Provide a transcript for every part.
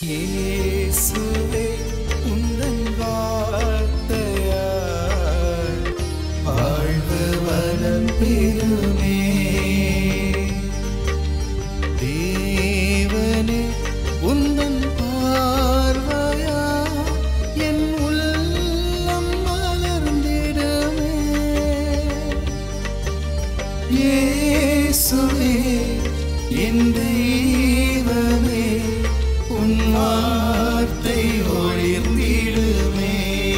இயேசுவே உந்தன் வார்த்தையால் வாழ்வு வளம் பெறுமே தேவனே உந்தன் பார்வையா என் உள்ளம் மலர்ந்திடுமே இயேசுவே என் தெய்வமே உன் வார்த்தை ஒளிர்ந்திடுமே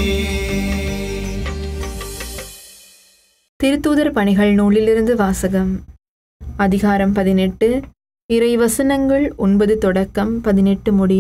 திருத்தூதர் பணிகள் நூலிலிருந்து வாசகம் அதிகாரம் பதினெட்டு இறைவசனங்கள் ஒன்பது தொடக்கம் பதினெட்டு முடிய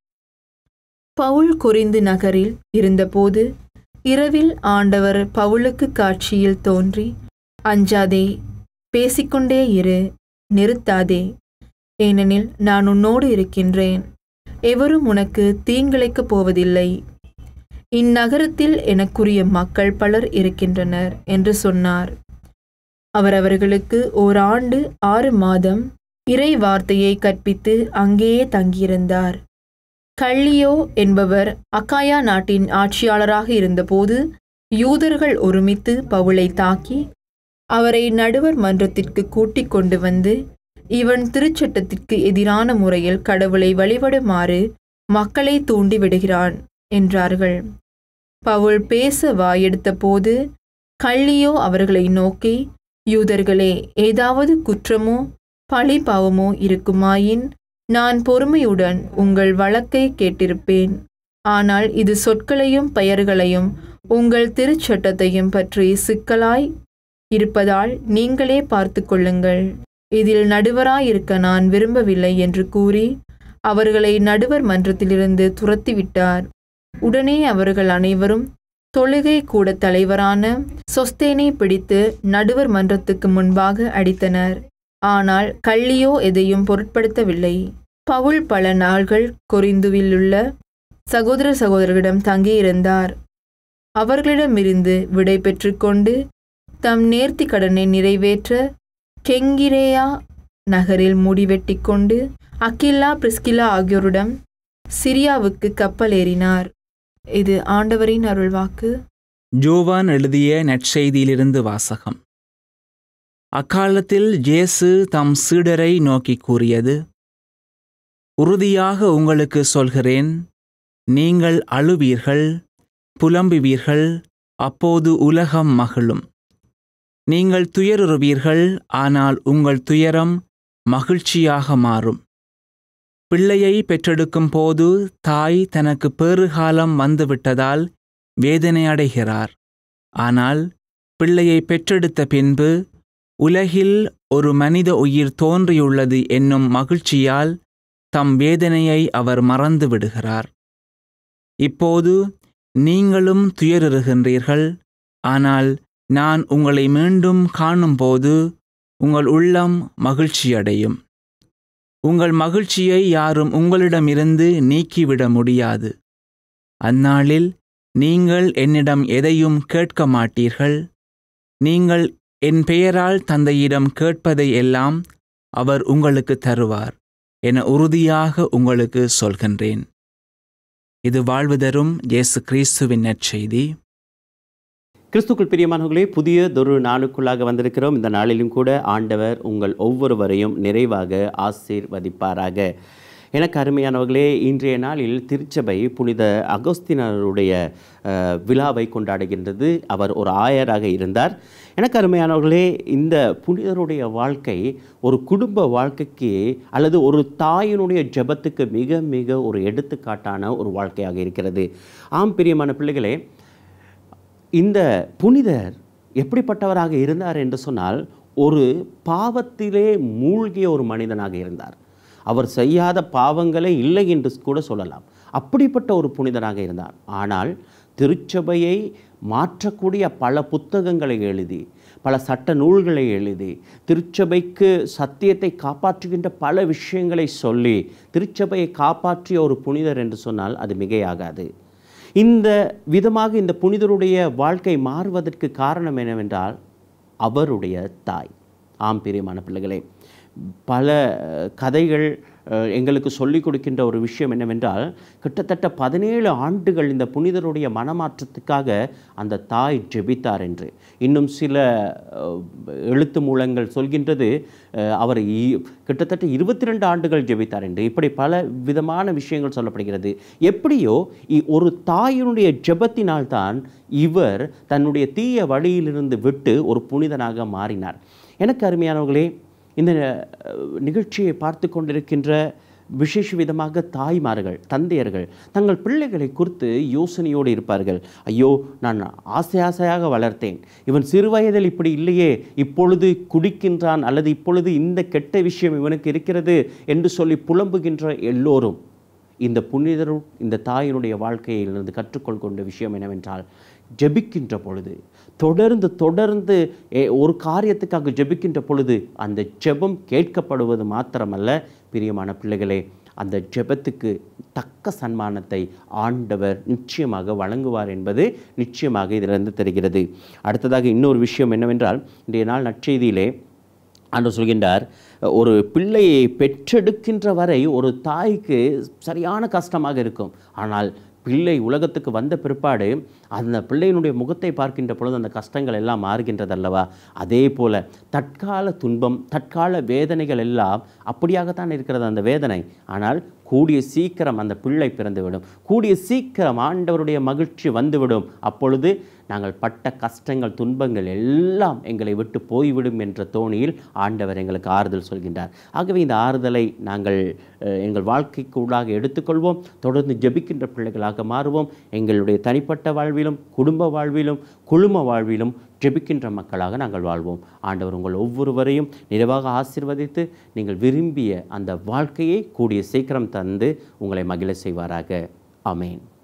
பவுல் குறிந்து நகரில் இருந்தபோது இரவில் ஆண்டவர் பவுலுக்கு காட்சியில் தோன்றி அஞ்சாதே பேசிக்கொண்டே இரு நிறுத்தாதே ஏனெனில் நான் உன்னோடு இருக்கின்றேன் எவரும் உனக்கு தீங்கிழைக்கப் போவதில்லை இந்நகரத்தில் எனக்குரிய மக்கள் பலர் இருக்கின்றனர் என்று சொன்னார் அவர் அவர்களுக்கு ஓராண்டு ஆறு மாதம் இறை வார்த்தையை கற்பித்து அங்கேயே தங்கியிருந்தார் கள்ளியோ என்பவர் அக்காயா நாட்டின் ஆட்சியாளராக இருந்தபோது யூதர்கள் ஒருமித்து பவுலை தாக்கி அவரை நடுவர் மன்றத்திற்கு கூட்டிக் கொண்டு வந்து இவன் திருச்சட்டத்திற்கு எதிரான முறையில் கடவுளை வழிபடுமாறு மக்களை தூண்டி விடுகிறான் என்றார்கள் பவுல் பேச வாயெடுத்தபோது கள்ளியோ அவர்களை நோக்கி யூதர்களே ஏதாவது குற்றமோ பழி பாவமோ இருக்குமாயின் நான் பொறுமையுடன் உங்கள் வழக்கை கேட்டிருப்பேன் ஆனால் இது சொற்களையும் பெயர்களையும் உங்கள் திருச்சட்டத்தையும் பற்றி சிக்கலாய் இருப்பதால் நீங்களே பார்த்து கொள்ளுங்கள் இதில் நடுவராயிருக்க நான் விரும்பவில்லை என்று கூறி அவர்களை நடுவர் மன்றத்திலிருந்து துரத்திவிட்டார் உடனே அவர்கள் அனைவரும் தொழுகை கூட தலைவரான சொஸ்தேனை பிடித்து நடுவர் மன்றத்துக்கு முன்பாக அடித்தனர் ஆனால் கள்ளியோ எதையும் பொருட்படுத்தவில்லை பவுல் பல நாள்கள் கொரிந்துவிலுள்ள சகோதர சகோதரர்களிடம் தங்கியிருந்தார் அவர்களிடமிருந்து விடை பெற்றுக்கொண்டு தம் நேர்த்தி கடனை நிறைவேற்ற கெங்கிரேயா நகரில் முடிவெட்டி கொண்டு அக்கில்லா பிரிஸ்கில்லா ஆகியோருடன் சிரியாவுக்கு கப்பல் ஏறினார் இது ஆண்டவரின் அருள்வாக்கு ஜோவான் எழுதிய நற்செய்தியிலிருந்து வாசகம் அக்காலத்தில் இயேசு தம் சீடரை நோக்கி கூறியது உறுதியாக உங்களுக்கு சொல்கிறேன் நீங்கள் அழுவீர்கள் புலம்புவீர்கள் அப்போது உலகம் மகிழும் நீங்கள் துயருறுவீர்கள் ஆனால் உங்கள் துயரம் மகிழ்ச்சியாக மாறும் பிள்ளையை பெற்றெடுக்கும் போது தாய் தனக்கு பேறுகாலம் வந்துவிட்டதால் வேதனையடைகிறார் ஆனால் பிள்ளையை பெற்றெடுத்த பின்பு உலகில் ஒரு மனித உயிர் தோன்றியுள்ளது என்னும் மகிழ்ச்சியால் தம் வேதனையை அவர் மறந்து விடுகிறார் இப்போது நீங்களும் துயருறுகின்றீர்கள் ஆனால் நான் உங்களை மீண்டும் காணும்போது உங்கள் உள்ளம் மகிழ்ச்சியடையும் உங்கள் மகிழ்ச்சியை யாரும் உங்களிடமிருந்து நீக்கிவிட முடியாது அந்நாளில் நீங்கள் என்னிடம் எதையும் கேட்க மாட்டீர்கள் நீங்கள் என் பெயரால் தந்தையிடம் கேட்பதை எல்லாம் அவர் உங்களுக்கு தருவார் என உறுதியாக உங்களுக்கு சொல்கின்றேன் இது வாழ்வு தரும் இயேசு கிறிஸ்துவின் நற்செய்தி கிறிஸ்துக்குள் பிரியமானவர்களே புதியதொரு நாளுக்குள்ளாக வந்திருக்கிறோம் இந்த நாளிலும் கூட ஆண்டவர் உங்கள் ஒவ்வொருவரையும் நிறைவாக ஆசீர்வதிப்பாராக எனக்கு அருமையானவர்களே இன்றைய நாளில் திருச்சபை புனித அகஸ்தினருடைய அஹ், விழாவை கொண்டாடுகின்றது அவர் ஒரு ஆயராக இருந்தார் எனக்கு அருமையானவர்களே இந்த புனிதருடைய வாழ்க்கை ஒரு குடும்ப வாழ்க்கைக்கு அல்லது ஒரு தாயினுடைய ஜெபத்துக்கு மிக மிக ஒரு எடுத்துக்காட்டான ஒரு வாழ்க்கையாக இருக்கிறது ஆம் பிரியமான பிள்ளைகளே இந்த புனிதர் எப்படிப்பட்டவராக இருந்தார் என்று சொன்னால் ஒரு பாவத்திலே மூழ்கிய ஒரு மனிதனாக இருந்தார் அவர் செய்யாத பாவங்களே இல்லை என்று கூட சொல்லலாம் அப்படிப்பட்ட ஒரு புனிதராக இருந்தார் ஆனால் திருச்சபையை மாற்றக்கூடிய பல புத்தகங்களை எழுதி பல சட்ட நூல்களை எழுதி திருச்சபைக்கு சத்தியத்தை காப்பாற்றுகின்ற பல விஷயங்களை சொல்லி திருச்சபையை காப்பாற்றிய ஒரு புனிதர் என்று சொன்னால் அது மிகையாகாது இந்த விதமாக இந்த புனிதருடைய வாழ்க்கை மாறுவதற்கு காரணம் என்னவென்றால் அவருடைய தாய் ஆம் பிரியமான பிள்ளைகளே பல அஹ், கதைகள் அஹ், எங்களுக்கு சொல்லிக் கொடுக்கின்ற ஒரு விஷயம் என்னவென்றால் கிட்டத்தட்ட பதினேழு ஆண்டுகள் இந்த புனிதருடைய மனமாற்றத்துக்காக அந்த தாய் ஜெபித்தார் என்று இன்னும் சில அஹ், எழுத்து மூலங்கள் சொல்கின்றது அஹ், அவர் இ- கிட்டத்தட்ட இருபத்தி ரெண்டு ஆண்டுகள் ஜெபித்தார் என்று இப்படி பல விதமான விஷயங்கள் சொல்லப்படுகிறது எப்படியோ இ- ஒரு தாயினுடைய ஜெபத்தினால்தான் இவர் தன்னுடைய தீய வழியிலிருந்து விட்டு ஒரு புனிதனாக மாறினார் எனக்கு அருமையானவர்களே இந்த அஹ், நிகழ்ச்சியை பார்த்து கொண்டிருக்கின்ற விசேஷ விதமாக தாய்மார்கள் தந்தையர்கள் தங்கள் பிள்ளைகளை குறித்து யோசனையோடு இருப்பார்கள் ஐயோ நான் ஆசை ஆசையாக வளர்த்தேன் இவன் சிறு வயதில் இப்படி இல்லையே இப்பொழுது குடிக்கின்றான் அல்லது இப்பொழுது இந்த கெட்ட விஷயம் இவனுக்கு இருக்கிறது என்று சொல்லி புலம்புகின்ற எல்லோரும் இந்த புனிதரும் இந்த தாயினுடைய வாழ்க்கையிலிருந்து கற்றுக்கொள்கின்ற விஷயம் என்னவென்றால் ஜெபிக்கின்ற பொழுது தொடர்ந்து தொடர்ந்து எ- ஒரு காரியத்துக்காக ஜெபிக்கின்ற பொழுது அந்த ஜெபம் கேட்கப்படுவது மாத்திரமல்ல பிரியமான பிள்ளைகளே அந்த ஜெபத்துக்கு தக்க சன்மானத்தை ஆண்டவர் நிச்சயமாக வழங்குவார் என்பது நிச்சயமாக இதிலிருந்து தெரிகிறது அடுத்ததாக இன்னொரு விஷயம் என்னவென்றால் இன்றைய நாள் நற்செய்தியிலே ஆண்டவர் சொல்கின்றார் ஒரு பிள்ளையை பெற்றெடுக்கின்ற வரை ஒரு தாய்க்கு சரியான கஷ்டமாக இருக்கும் ஆனால் பிள்ளை உலகத்துக்கு வந்த பிற்பாடு அந்த பிள்ளையினுடைய முகத்தை பார்க்கின்ற பொழுது அந்த கஷ்டங்கள் எல்லாம் மாறுகின்றது அல்லவா அதே போல தற்கால துன்பம் தற்கால வேதனைகள் எல்லாம் அப்படியாகத்தான் இருக்கிறது அந்த வேதனை ஆனால் கூடிய சீக்கிரம் அந்த பிள்ளை பிறந்துவிடும் கூடிய சீக்கிரம் ஆண்டவருடைய மகிழ்ச்சி வந்துவிடும் அப்பொழுது நாங்கள் பட்ட கஷ்டங்கள் துன்பங்கள் எல்லாம் எங்களை விட்டு போய்விடும் என்ற தோணியில் ஆண்டவர் எங்களுக்கு ஆறுதல் சொல்கின்றார் ஆகவே இந்த ஆறுதலை நாங்கள் அஹ், எங்கள் வாழ்க்கைக்கு உள்ளாக எடுத்துக்கொள்வோம் தொடர்ந்து ஜெபிக்கின்ற பிள்ளைகளாக மாறுவோம் எங்களுடைய தனிப்பட்ட வாழ்விலும் குடும்ப வாழ்விலும் குழும வாழ்விலும் ஜெபிக்கின்ற மக்களாக நாங்கள் வாழ்வோம் ஆண்டவர் உங்கள் ஒவ்வொருவரையும் நிறைவாக ஆசீர்வதித்து நீங்கள் விரும்பிய அந்த வாழ்க்கையை கூடிய சீக்கிரம் தந்து உங்களை மகிழ செய்வாராக ஆமென்